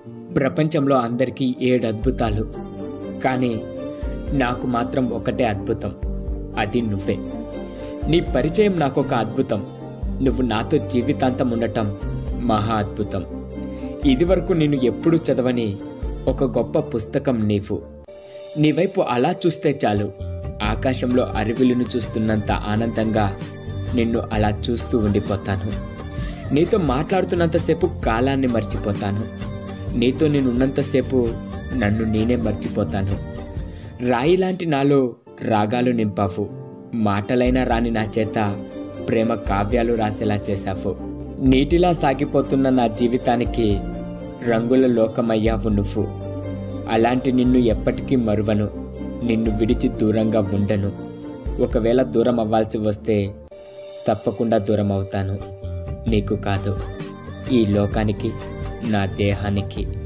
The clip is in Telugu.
ప్రపంచంలో అందరికీ ఏడు అద్భుతాలు కానీ నాకు మాత్రం ఒకటే అద్భుతం అది నువ్వే నీ పరిచయం నాకు ఒక అద్భుతం నువ్వు నాతో జీవితాంతం ఉండటం మహా అద్భుతం ఇదివరకు నేను ఎప్పుడూ చదవని ఒక గొప్ప పుస్తకం నీవు నీ వైపు అలా చూస్తే చాలు ఆకాశంలో అరువిలను చూస్తున్నంత ఆనందంగా నిన్ను అలా చూస్తూ ఉండిపోతాను నీతో మాట్లాడుతున్నంతసేపు కాలాన్ని మర్చిపోతాను నీతో నేను ఉన్నంతసేపు నన్ను నేనే మర్చిపోతాను రాయి లాంటి నాలో రాగాలు నింపావు మాటలైనా రాని నా చేత ప్రేమ కావ్యాలు రాసేలా చేశావు నీటిలా సాగిపోతున్న నా జీవితానికి రంగుల లోకమయ్యావు నువ్వు అలాంటి నిన్ను ఎప్పటికీ మరువను నిన్ను విడిచి దూరంగా ఉండను ఒకవేళ దూరం అవ్వాల్సి వస్తే తప్పకుండా దూరం అవుతాను నీకు కాదు ఈ లోకానికి నా దేహానికి